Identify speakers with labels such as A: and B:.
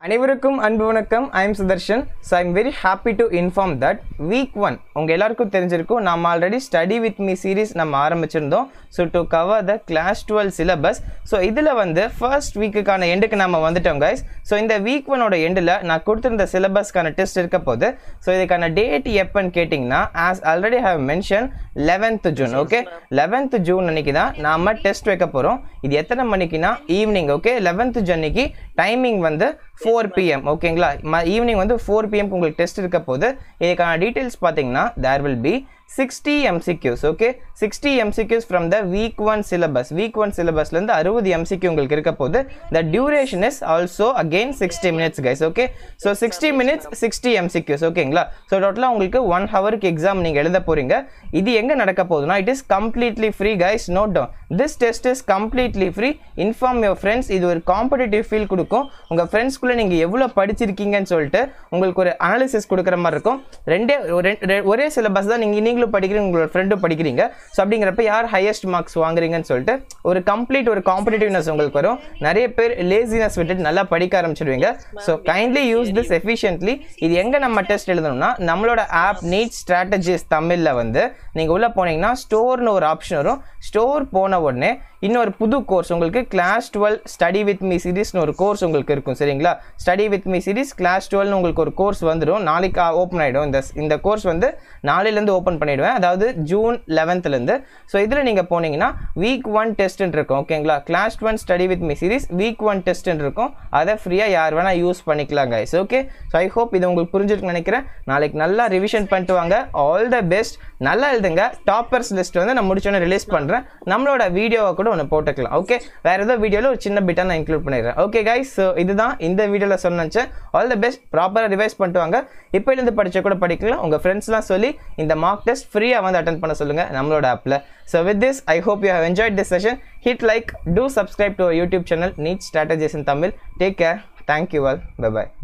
A: அனைவருக்கும் அன்பு வணக்கம் I am Sudarshan so I am very happy to inform that week one உங்கள் எல்லாருக்கும் தெரிஞ்சிருக்கும் நம்ம already study with me series நம்ம ஆரம்பிச்சிருந்தோம் so to cover the class twelve syllabus so இதில் வந்து ஃபர்ஸ்ட் வீக்குக்கான எண்டுக்கு நம்ம வந்துட்டோம் கைஸ் ஸோ இந்த வீக் ஒனோட எண்டில் நான் கொடுத்துருந்த சிலபஸ்க்கான டெஸ்ட் இருக்க போது ஸோ இதுக்கான டேட் எப்போன்னு கேட்டிங்கன்னா as already have mention eleventh June okay eleventh June அன்னைக்கு தான் நாம டெஸ்ட் வைக்க போகிறோம் இது எத்தனை மணிக்குனா ஈவினிங் ஓகே லெவன்த் அன்னைக்கு டைமிங் வந்து ஃபோர் பிஎம் ஓகேங்களா ஈவினிங் வந்து ஃபோர் பிஎம்க்கு உங்களுக்கு டெஸ்ட் இருக்க போது இதுக்கான டீட்டெயில்ஸ் பார்த்தீங்கன்னா there will be sixty MCQs okay sixty MCQs from the week one syllabus week one சிலபஸ்லேருந்து அறுபது எம்சிக்யூ உங்களுக்கு இருக்க போது the duration is also again sixty minutes guys okay so sixty minutes sixty MCQs ஓகேங்களா so டோட்டலாக உங்களுக்கு one ஹவருக்கு exam நீங்கள் எழுத போகிறீங்க இது எங்கே நடக்க போகுதுன்னா it is completely free guys note down this test is completely free inform your friends இது ஒரு காம்படிட்டிவ் ஃபீல் கொடுக்கும் உங்கள் ஃப்ரெண்ட்ஸ்குள்ளே நீங்கள் எவ்வளோ படிச்சிருக்கீங்கன்னு சொல்லிட்டு உங்களுக்கு ஒரு அனாலிசிஸ் கொடுக்குற மாதிரி இருக்கும் ரெண்டே ரெ- ரெ- ஒரே சிலபஸ் தான் நீங்கள் நீங்களும் படிக்கிறீங்க உங்களோட ஃப்ரெண்டும் படிக்கிறீங்க ஸோ அப்படிங்கிறப்ப யார் ஹையஸ்ட் மார்க்ஸ் வாங்குறீங்கன்னு சொல்லிட்டு ஒரு கம்ப்ளீட் ஒரு காம்படிட்டிவ்னஸ் உங்களுக்கு வரும் நிறைய பேர் லேசினஸ் விட்டுட்டு நல்லா படிக்க ஆரம்பிச்சிடுவீங்க so kindly use this efficiently இது எங்கே நம்ம டெஸ்ட் எழுதணும்னா நம்மளோட ஆப் நீட் ஸ்ட்ராட்டஜிஸ் தமிழில் வந்து நீங்கள் உள்ளே போனீங்கன்னா ஸ்டோர்னு ஒரு ஆப்ஷன் வரும் ஸ்டோர் போன உடனே இன்னொரு புது கோர்ஸ் உங்களுக்கு class twelve study with me சீரிஸ்னு ஒரு கோர்ஸ் உங்களுக்கு இருக்கும் சரிங்களா study with me series class டுவெல்னு உங்களுக்கு ஒரு கோர்ஸ் வந்துடும் நாளைக்கு ஓப்பன் ஆகிடும் இந்த இந்த கோர்ஸ் வந்து நாளையிலேருந்து ஓப்பன் பண்ணிவிடுவேன் அதாவது ஜூன் லெவன்த்லேருந்து ஸோ இதில் நீங்கள் போனீங்கன்னா வீக் ஒன் டெஸ்ட்னு இருக்கும் ஓகேங்களா class one study with me series week one டெஸ்ட்னு இருக்கும் அதை ஃப்ரீயாக யார் வேணால் யூஸ் பண்ணிக்கலாம் guys okay so I hope இது உங்களுக்கு புரிஞ்சிருக்குன்னு நினைக்கிறேன் நாளைக்கு நல்லா ரிவிஷன் பண்ணிட்டு வாங்க ஆல் த பெஸ்ட் நல்லா எழுதுங்க டாப்பர்ஸ் லிஸ்ட் வந்து நான் முடிச்சோன்னே ரிலீஸ் பண்ணுறேன் நம்மளோட வீடியோவை கூட ஒன்று போட்டுக்கலாம் ஓகே வேற ஏதோ வீடியோவில் ஒரு சின்ன பிட்டாக நான் இன்க்ளூட் பண்ணிடுறேன் ஓகே கைஸ் ஸோ இதுதான் இந்த வீடியோவில் சொன்னேன் ஆல் த பெஸ்ட் ப்ராப்பராக ரிவைஸ் பண்ணிட்டு வாங்க இப்போலேருந்து படிச்ச கூட படிக்கலாம் உங்கள் ஃப்ரெண்ட்ஸ்லாம் சொல்லி இந்த மார்க் டெஸ்ட் ஃப்ரீயாக வந்து அட்டன் பண்ண சொல்லுங்கள் நம்மளோட ஆப்பில் so with this I hope you have enjoyed this session hit like to subscribe to YouTube channel NEET strategies in Tamil take care thank you all by